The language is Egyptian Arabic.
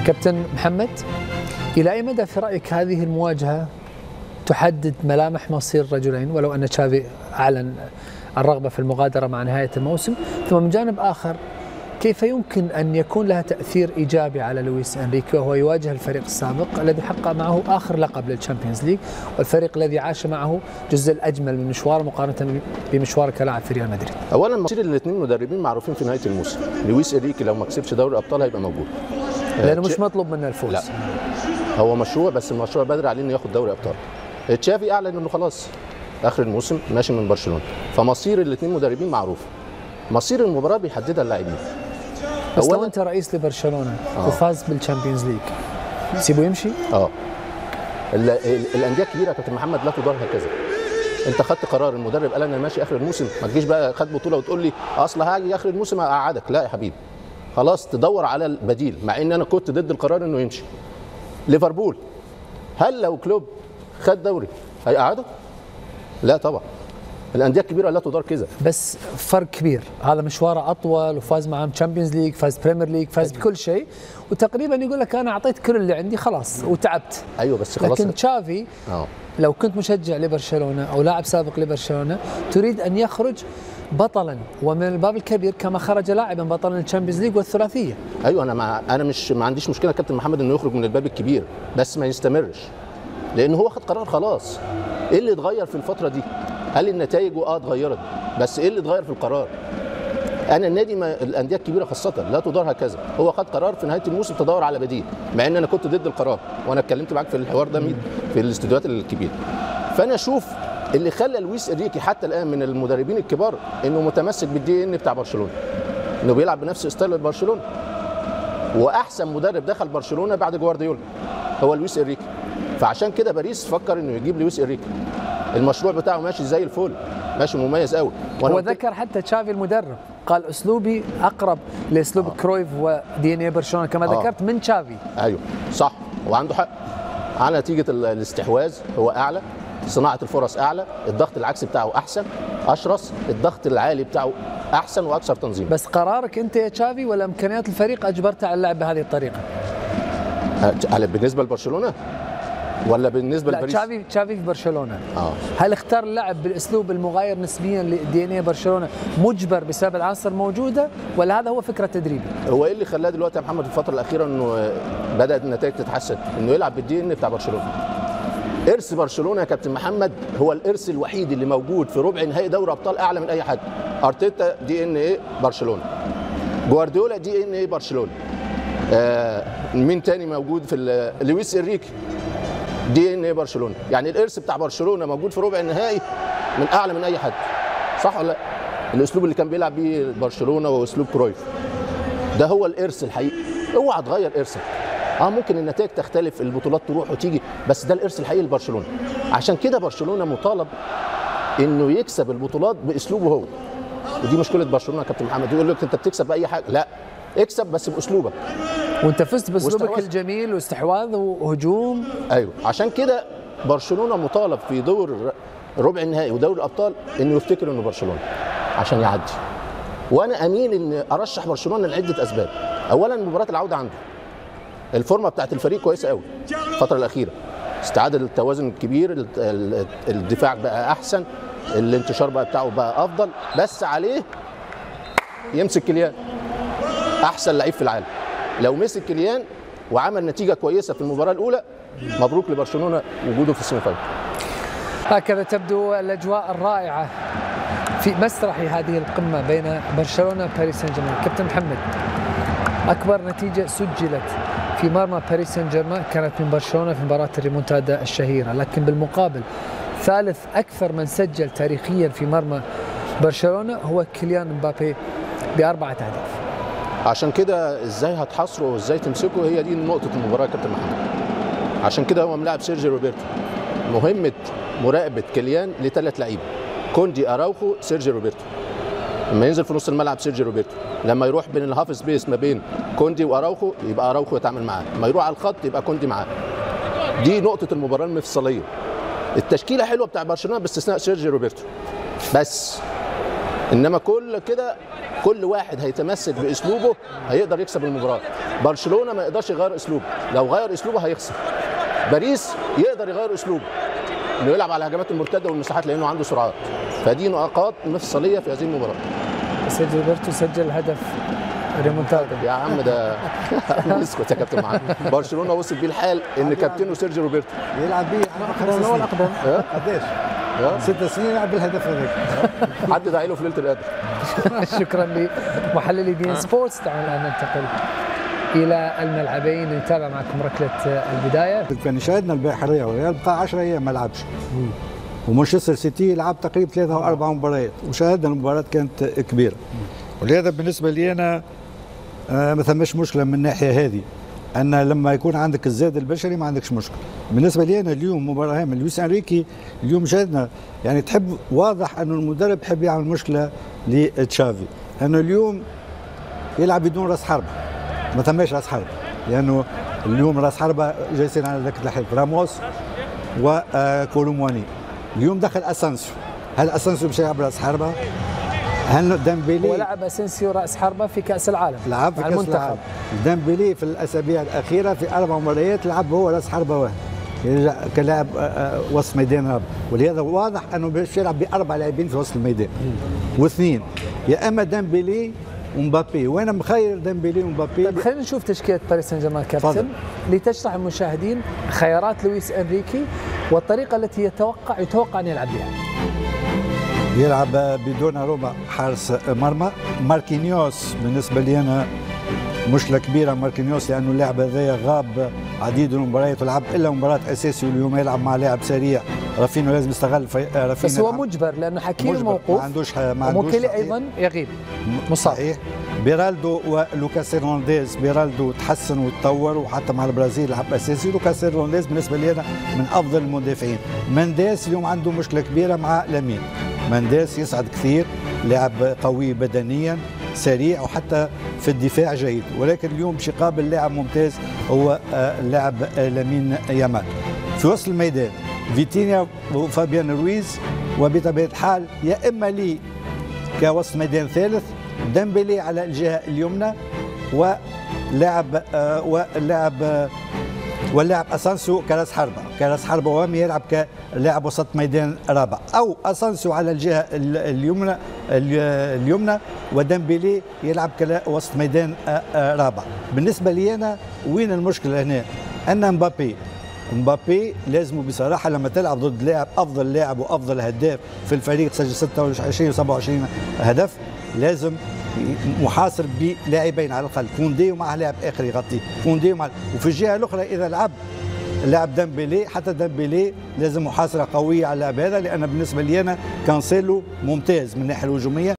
كابتن محمد الى اي مدى في رايك هذه المواجهه تحدد ملامح مصير الرجلين ولو ان تشافي اعلن الرغبه في المغادره مع نهايه الموسم ثم من جانب اخر كيف يمكن ان يكون لها تاثير ايجابي على لويس انريكي وهو يواجه الفريق السابق الذي حقق معه اخر لقب للتشامبيونز ليج والفريق الذي عاش معه جزء الاجمل من مشواره مقارنه بمشواره كلاعب في ريال مدريد. اولا مصير الاثنين مدربين معروفين في نهايه الموسم لويس انريكي لو ما كسبش دوري الابطال هيبقى موجود لانه مش مطلوب منه الفوز. لا هو مشروع بس المشروع بدري عليه انه ياخد دوري ابطال تشافي اعلن انه خلاص اخر الموسم ماشي من برشلونه فمصير الاثنين مدربين معروف مصير المباراه بيحددها اللاعبين بس لو انت رئيس لبرشلونه آه. وفاز بالشامبيونز ليج سيبه يمشي؟ اه ال- ال- الانديه الكبيره يا كابتن محمد لا تدار هكذا انت خدت قرار المدرب قال انا ماشي اخر الموسم ما تجيش بقى خد بطوله وتقول لي اصل هاجي اخر الموسم اقعدك لا يا حبيبي خلاص تدور على البديل مع ان انا كنت ضد القرار انه يمشي ليفربول هل لو كلوب خد دوري هيقعده؟ لا طبعا الانديه الكبيره لا تدار كده بس فرق كبير هذا مشواره اطول وفاز معهم تشامبيونز ليج فاز بريمير ليج فاز بكل شيء وتقريبا يقول لك انا اعطيت كل اللي عندي خلاص وتعبت ايوه بس خلاص لكن تشافي اه لو كنت مشجع لبرشلونه او لاعب سابق لبرشلونه تريد ان يخرج بطلا ومن الباب الكبير كما خرج لاعبا بطلا الشامبيونز ليج والثلاثيه ايوه انا مع انا مش ما عنديش مشكله يا كابتن محمد انه يخرج من الباب الكبير بس ما يستمرش لان هو خد قرار خلاص ايه اللي اتغير في الفتره دي هل النتائج اه اتغيرت بس ايه اللي اتغير في القرار انا النادي ما الانديه الكبيره خاصه لا تدار هكذا هو خد قرار في نهايه الموسم تدور على بديل مع ان انا كنت ضد القرار وانا اتكلمت معاك في الحوار ده ميت في الاستوديوهات الكبيره فانا اشوف اللي خلى لويس انريكي حتى الان من المدربين الكبار انه متمسك بالدي ان بتاع برشلونه انه بيلعب بنفس ستايل برشلونه واحسن مدرب دخل برشلونه بعد جوارديولا هو لويس انريكي فعشان كده باريس فكر انه يجيب لويس انريكي المشروع بتاعه ماشي زي الفل ماشي مميز قوي وأنا هو قلت- ذكر حتى تشافي المدرب قال اسلوبي اقرب لاسلوب آه. كرويف ودي ان اي برشلونه كما آه. ذكرت من تشافي ايوه صح وعنده حق على نتيجه ال- الاستحواذ هو اعلى صناعه الفرص اعلى الضغط العكسي بتاعه احسن اشرس الضغط العالي بتاعه احسن واكثر تنظيم بس قرارك انت يا تشافي ولا امكانيات الفريق اجبرته على اللعب بهذه الطريقه؟ أه، على بالنسبه لبرشلونه ولا بالنسبه لا لباريس تشافي تشافي في برشلونه اه هل اختار اللعب بالاسلوب المغاير نسبيا لدي ان اي برشلونه مجبر بسبب العناصر الموجوده ولا هذا هو فكره تدريبي؟ هو ايه اللي خلاه دلوقتي يا محمد في الفتره الاخيره انه آه، بدات النتائج تتحسن انه يلعب بالدي ان بتاع برشلونه ارث برشلونه يا كابتن محمد هو الارث الوحيد اللي موجود في ربع نهائي دوري ابطال اعلى من اي حد ارتيتا دي ان ايه برشلونه جوارديولا دي ان ايه برشلونه آه مين تاني موجود في ال- لويس انريكي دي ان ايه برشلونه يعني الارث بتاع برشلونه موجود في ربع النهائي من اعلى من اي حد صح ولا لا الاسلوب اللي كان بيلعب بيه برشلونه واسلوب كرويف ده هو الارث الحقيقي اوعى تغير ارثك اه ممكن النتائج تختلف البطولات تروح وتيجي بس ده الارث الحقيقي لبرشلونه عشان كده برشلونه مطالب انه يكسب البطولات باسلوبه هو ودي مشكله برشلونه يا كابتن محمد يقول لك انت بتكسب باي حاجه لا اكسب بس باسلوبك وانت فزت باسلوبك واستحواذ. الجميل واستحواذ وهجوم ايوه عشان كده برشلونه مطالب في دور ربع النهائي ودوري الابطال انه يفتكر انه برشلونه عشان يعدي وانا امين ان ارشح برشلونه لعده اسباب اولا مباراه العوده عنده الفورمه بتاعت الفريق كويسه قوي الفتره الاخيره استعاد التوازن الكبير ال- ال- الدفاع بقى احسن الانتشار بقى بتاعه بقى افضل بس عليه يمسك كليان احسن لعيب في العالم لو مسك كليان وعمل نتيجه كويسه في المباراه الاولى مبروك لبرشلونه وجوده في السيمي فاينل هكذا تبدو الاجواء الرائعه في مسرح هذه القمه بين برشلونه وباريس سان جيرمان كابتن محمد اكبر نتيجه سجلت في مرمى باريس سان جيرمان كانت من برشلونه في مباراه الريمونتادا الشهيره لكن بالمقابل ثالث اكثر من سجل تاريخيا في مرمى برشلونه هو كيليان مبابي باربعه اهداف عشان كده ازاي هتحاصره وازاي تمسكه هي دي نقطه المباراه يا كابتن محمد عشان كده هو ملاعب سيرجيو روبرتو مهمه مراقبه كليان لثلاث لعيبه كوندي اراوخو سيرجيو روبرتو لما ينزل في نص الملعب سيرجيو روبرتو لما يروح بين الهاف سبيس ما بين كوندي واراوخو يبقى اراوخو يتعامل معاه لما يروح على الخط يبقى كوندي معاه دي نقطه المباراه المفصليه التشكيله حلوه بتاع برشلونه باستثناء سيرجيو روبرتو بس انما كل كده كل واحد هيتمسك باسلوبه هيقدر يكسب المباراه برشلونه ما يقدرش يغير اسلوبه لو غير اسلوبه هيخسر باريس يقدر يغير اسلوبه انه يلعب على الهجمات المرتده والمساحات لانه عنده سرعات فدي نقاط مفصليه في هذه المباراه سجل بيرتو سجل هدف ريمونتادا يا عم ده اسكت يا كابتن محمد برشلونه وصل بيه الحال ان كابتنه سيرجيو روبرتو يلعب بيه على خمس سنين الاقدم قديش؟ ست سنين يلعب بالهدف هذاك حد داعي له في ليله القدر شكرا لمحللي بي ان سبورتس دعونا الان ننتقل الى الملعبين نتابع معكم ركله البدايه كان شاهدنا البارح الريال الريال بقى 10 ايام ما لعبش ومانشستر سيتي لعب تقريبا ثلاثة او اربع مباريات وشاهدنا المباراه كانت كبيره ولهذا بالنسبه لي انا آه، ما ثماش مشكله من الناحيه هذه ان لما يكون عندك الزاد البشري ما عندكش مشكله بالنسبه لي انا اليوم مباراه هامه لويس انريكي اليوم شاهدنا يعني تحب واضح انه المدرب يحب يعمل مشكله لتشافي انه اليوم يلعب بدون راس حربه ما ثماش راس حربه لانه اليوم راس حربه جالسين على ذاك الحلف راموس وكولومواني اليوم دخل اسانسيو هل اسانسيو مش يلعب راس حربه؟ هل ديمبيلي ولعب اسينسيو راس حربه في كاس العالم لعب في مع كاس المنتخب العالم ديمبيلي في الاسابيع الاخيره في اربع مباريات لعب هو راس حربه واحد يرجع كلاعب آه، آه، وسط ميدان رابع ولهذا واضح انه باش يلعب باربع لاعبين في وسط الميدان واثنين يا اما ديمبيلي ومبابي وانا مخير ديمبيلي ومبابي طيب خلينا نشوف تشكيله باريس سان جيرمان كابتن تفضل. لتشرح المشاهدين خيارات لويس انريكي والطريقه التي يتوقع يتوقع ان يلعب بها يلعب بدون ربع حارس مرمى ماركينيوس بالنسبه لي انا مشكله كبيره ماركينيوس لانه اللاعب هذايا غاب عديد من المباريات ولعب الا مباراه اساسي واليوم يلعب مع لاعب سريع رافينو لازم يستغل في رافينو بس هو يلعب مجبر لانه حكيمي مجبر. موقوف ما عندوش ما عندوش وموكيلي صحيح. ايضا يغيب مصاب صحيح بيرالدو ولوكاس هرنانديز بيرالدو تحسن وتطور وحتى مع البرازيل لعب اساسي لوكاس هرنانديز بالنسبه لي انا من افضل المدافعين مانديس اليوم عنده مشكله كبيره مع لامين مانديس يصعد كثير لاعب قوي بدنيا سريع وحتى في الدفاع جيد ولكن اليوم باش يقابل لاعب ممتاز هو آه، اللاعب آه، لامين يامال في وسط الميدان فيتينيا وفابيان رويز وبطبيعه الحال يا اما لي كوسط ميدان ثالث ديمبلي على الجهه اليمنى ولاعب آه ولاعب آه واللاعب اسانسيو كراس حربه كراس حربه وهم يلعب كلاعب وسط ميدان رابع او اسانسيو على الجهه ال- اليمنى ال- اليمنى وديمبلي يلعب كوسط ميدان آه، آه، رابع بالنسبه لي انا وين المشكله هنا ان مبابي مبابي لازم بصراحه لما تلعب ضد لاعب افضل لاعب وافضل هداف في الفريق سجل 26 و27 هدف لازم محاصر بلاعبين على الاقل كوندي ومعه لاعب اخر يغطيه كوندي ومع وفي الجهه الاخرى اذا لعب اللاعب ديمبلي حتى ديمبلي لازم محاصره قويه على اللاعب هذا لان بالنسبه لي انا كانسيلو ممتاز من الناحيه الهجوميه